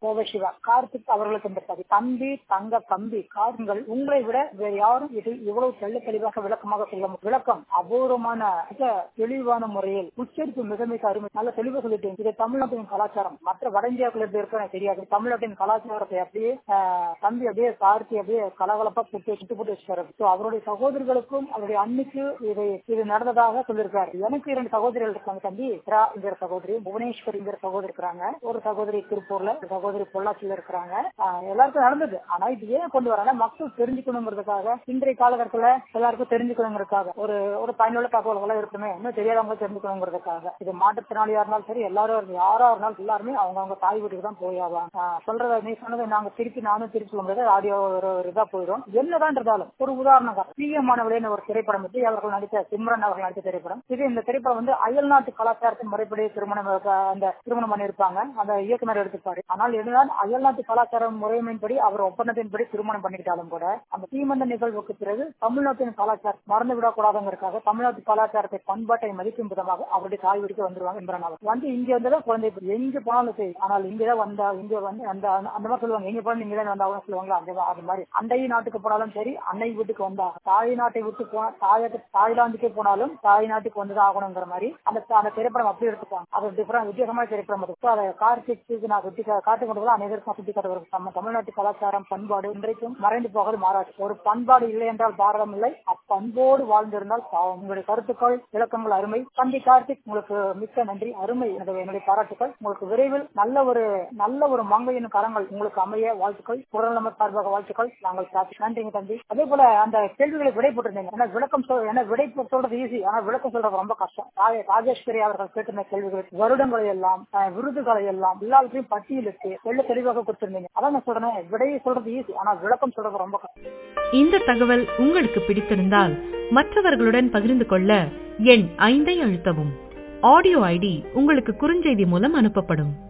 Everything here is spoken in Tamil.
கோவை சிவா கார்த்திக் அவர்களுக்கு இந்த பதிவு தம்பி தங்க தம்பி காருங்கள் உங்களை விட வேறு யாரும் இது இவ்வளவு தெள்ள தெளிவாக விளக்கமாக சொல்ல முடியும் விளக்கம் அபூர்வமான மிக தெளிவான முறையில் உச்சரிப்பு மிக மிக அருமை நல்ல தெளிவாக சொல்லிட்டேன் இது தமிழ்நாட்டின் கலாச்சாரம் மற்ற வட இந்தியாவுக்குள்ள எப்படி இருக்கும் எனக்கு தெரியாது தமிழ்நாட்டின் கலாச்சாரத்தை அப்படியே ஆஹ், தம்பி அப்படியே கார்த்தி அப்படியே கலகலப்பா புட்டு சுட்டு போட்டு வச்சுக்காரு So, அவருடைய சகோதரர்களுக்கும் அவருடைய அண்ணிக்கு இது இது நடந்ததாக சொல்லியிருக்காரு எனக்கு இரண்டு சகோதரிகள் இருக்காங்க தம்பி ரா என்கிற சகோதரி புவனேஸ்வர் என்கிற சகோதரி இருக்கிறாங்க ஒரு சகோதரி திருப்பூர்ல ஒரு சகோதரி பொள்ளாச்சியில இருக்கிறாங்க ஆஹ், எல்லாருக்கும் நடந்தது ஆனா இது ஏன் கொண்டு வராங்க மக்கள் தெரிஞ்சுக்கணுங்கிறதுக்காக இன்றைய காலகட்டத்துல எல்லாருக்கும் தெரிஞ்சுக்கணுங்கிறதுக்காக ஒரு ஒரு பயனுள்ள தகவல்கள் இருக்குமே இன்னும் தெரியாதவங்க தெரிஞ்சுக்கணுங்கிறதுக்காக இது மாற்றுத்திறனாளியா இருந்தாலும் சரி எல்லாரும் இருந்து யாரா இருந்தாலும் எல்லாருமே அவங்க அவங்க தாய் வீட்டுக்கு தான் போய் ஆவாங்க ஆஹ், சொல்றத நீ சொன்னதை நாங்க திருப்பி நானும் திருப்பி சொல்ல முடியாது ஆடியோ ஒரு ஒரு இதா போயிடும் என்னதான் இருந்தாலும் ஒரு உதாரணம் பிரியமானவளேன்னு ஒரு திரைப்படம் விஜய் அவர்கள் நடித்த சிம்ரன் அவர்கள் நடித்த திரைப்படம் இது இந்த திரைப்படம் வந்து அயல்நாட்டு கலாச்சாரத்தின் முறைப்படி திருமணம் அஹ், அந்த திருமணம் பண்ணியிருப்பாங்க அந்த இயக்குனர் எடுத்துப்பாரு ஆனால் என்னதான் அயல்நாட்டு கலாச்சாரம் முறைமையின்படி அவர் ஒப்பந்தத்தின்படி திருமணம் பண்ணிக்கிட்டாலும் கூட அந்த தீமந்த நிகழ்வுக்கு பிறகு தமிழ்நாட்டின் கலாச்சாரம் மறந்து விடக்கூடாதுங்கிறதுக்காக தமிழ்நாட்டு கலாச்சாரத்தை பண்பாட்டை மதிக்கும் விதமாக அவருடைய தாய் வீட்டுக்கு வந்துருவாங்க இம்ரான் அவர் வந்து இங்க வந்துதான் குழந்தை பிறகு. எங்க போனாலும் சரி ஆனால் இங்கதான் வந்தா இங்க வந்து அந்த அந்த மாதிரி சொல்லுவாங்க எங்க போனாலும் இங்க தான் வந்தாங்க சொல்லுவாங்களா அந்த அந்த மாதிரி அண்டை நாட்டுக்கு போனாலும் சரி அன்னை வீட்டுக்கு வந்தா தாய் நாட்டை விட்டு போனா தாயத்து தாய்லாந்துக்கே போனாலும் தாய் நாட்டுக்கு வந்துதான் ஆகணுங்கிற மாதிரி அந்த அந்த திரைப்படம் அப்படி எடுத்துப்பாங்க அது டிஃபரெண்ட் வித்தியாசமான திரைப்படம் அது So, அதை கார்த்திக்கு நான் சுட்டி கா- காட்டுக் கொண்டதுல அனைவருக்கும் சுட்டி காட்டுவது நம்ம தமிழ்நாட்டு கலாச்சாரம் பண்பாடு இன்றைக்கும் மறைந்து போகாது மாறாது ஒரு பண்பாடு இல்லை என்றால் பாரதம் இல்லை அப்பண்போடு வாழ்ந்திருந்தால் பாவம் உங்களுடைய கருத்துக்கள் விளக்கங்கள் அருமை தம்பி கார்த்திக் உங்களுக்கு மிக்க நன்றி அருமை எனது என்னுடைய பாராட்டுக்கள் உங்களுக்கு விரைவில் நல்ல ஒரு நல்ல ஒரு மங்கையின் கரங்கள் உங்களுக்கு அமைய வாழ்த்துக்கள் குரல் நம்ம சார்பாக வாழ்த்துக்கள் நாங்கள் பிரார்த்தி- நன்றிங்க தம்பி அதே போல அந்த கேள்விகளுக்கு விடை போட்டிருந்தீங்க ஏன்னா விளக்கம் சொல் ஏன்னா விடை போ- சொல்றது ஈஸி ஆனா விளக்கம் சொல்றது ரொம்ப கஷ்டம் ராஜ- ராஜேஸ்வரி அவர்கள் கேட்டிருந்த கேள்விகளுக்கு வருடங்களை எல்லாம் அஹ், விருதுகளை எல்லாம் எல்லாவற்றையும் பட்டியலிட்டு தெள்ள தெளிவாக கொடுத்திருந்தீங்க அதான் நான் சொல்றேன் விடையை சொல்றது ஈஸி ஆனா விளக்கம் சொல்றது ரொம்ப கஷ்டம் இந்த தகவல் உங்களுக்கு பிடித்திருந்தால் மற்றவர்களுடன் பகிர்ந்து கொள்ள எண் ஐந்தை அழுத்தவும் ஆடியோ ஐடி உங்களுக்கு குறுஞ்செய்தி மூலம் அனுப்பப்படும்